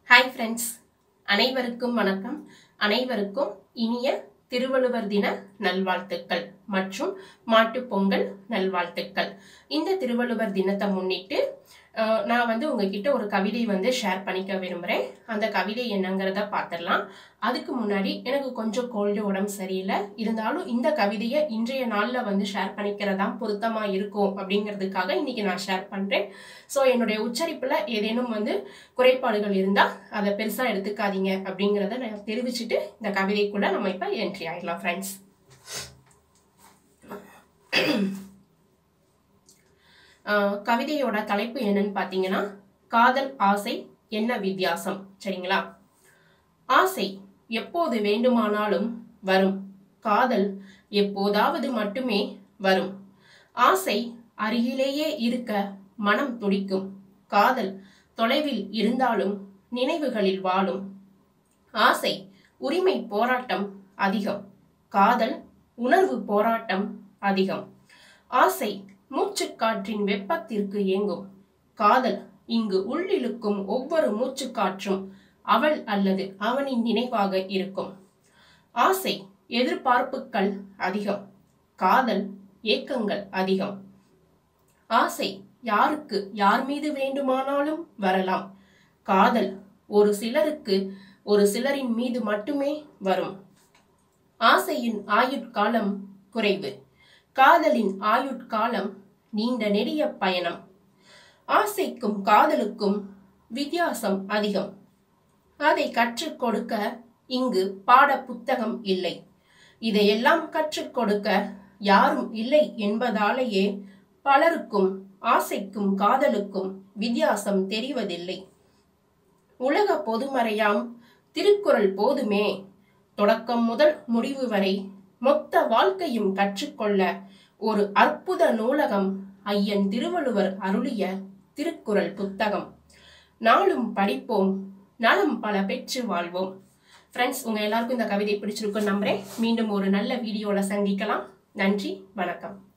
hi friends அனைவருக்கும் வணக்கம் அனைவருக்கும் இனிய திருவள்ளுவர் தின நல்வாழ்த்துக்கள் மற்றும் மாட்டுப் பொங்கல் நல்வாழ்த்துக்கள் இந்த திருவள்ளுவர் தினத்தை முன்னிட்டு அஹ், நான் வந்து உங்ககிட்ட ஒரு கவிதை வந்து ஷேர் பண்ணிக்க விரும்புகிறேன் அந்த கவிதை என்னங்கிறத பார்த்துடலாம் அதுக்கு முன்னாடி எனக்கு கொஞ்சம் கோல்டு உடம்பு சரியில்லை இருந்தாலும் இந்த கவிதையை இன்றைய நாளில் வந்து ஷேர் பண்ணிக்கிறதா பொருத்தமாக இருக்கும் அப்படிங்கிறதுக்காக இன்னைக்கு நான் ஷேர் பண்ணுறேன் ஸோ என்னுடைய உச்சரிப்பில் ஏதேனும் வந்து குறைபாடுகள் இருந்தால் அதை பெருசாக எடுத்துக்காதீங்க அப்படிங்கிறத நான் தெரிவிச்சுட்டு இந்த கவிதைக்குள்ளே நம்ம இப்போ என்ட்ரி ஆயிடலாம் ஃப்ரெண்ட்ஸ் கவிதையோட தலைப்பு என்னன்னு பார்த்தீங்கன்னா காதல் ஆசை என்ன வித்தியாசம் சரிங்களா ஆசை எப்போது வேண்டுமானாலும் வரும் காதல் எப்போதாவது மட்டுமே வரும் ஆசை அருகிலேயே இருக்க மனம் துடிக்கும் காதல் தொலைவில் இருந்தாலும் நினைவுகளில் வாழும் ஆசை உரிமை போராட்டம் அதிகம் காதல் உணர்வு போராட்டம் அதிகம் ஆசை மூச்சுக்காற்றின் வெப்பத்திற்கு ஏங்கும் காதல் இங்கு உள்ளிழுக்கும் ஒவ்வொரு மூச்சுக்காற்றும் அவள் அல்லது அவனின் நினைவாக இருக்கும் ஆசை எதிர்பார்ப்புகள் அதிகம் காதல் ஏக்கங்கள் அதிகம் ஆசை யாருக்கு யார் மீது வேண்டுமானாலும் வரலாம் காதல் ஒரு சிலருக்கு ஒரு சிலரின் மீது மட்டுமே வரும் ஆசையின் ஆயுட்காலம் குறைவு காதலின் ஆயுட்காலம் நீண்ட நெடிய பயணம் ஆசைக்கும் காதலுக்கும் வித்தியாசம் அதிகம் அதை கற்றுக் கொடுக்க இங்கு பாட புத்தகம் இல்லை இதையெல்லாம் கற்றுக் கொடுக்க யாரும் இல்லை என்பதாலேயே பலருக்கும் ஆசைக்கும் காதலுக்கும் வித்தியாசம் தெரிவதில்லை உலக பொதுமறையாம் திருக்குறள் போதுமே தொடக்கம் முதல் முடிவு வரை மொத்த வாழ்க்கையும் கற்றுக்கொள்ள ஒரு அற்புத நூலகம் ஐயன் திருவள்ளுவர் அருளிய திருக்குறள் புத்தகம் நாளும் படிப்போம் நலம் பல பெற்று வாழ்வோம் ஃப்ரெண்ட்ஸ் உங்க எல்லாருக்கும் இந்த கவிதை பிடிச்சிருக்குன்னு நம்புறேன் மீண்டும் ஒரு நல்ல வீடியோல சந்திக்கலாம் நன்றி வணக்கம்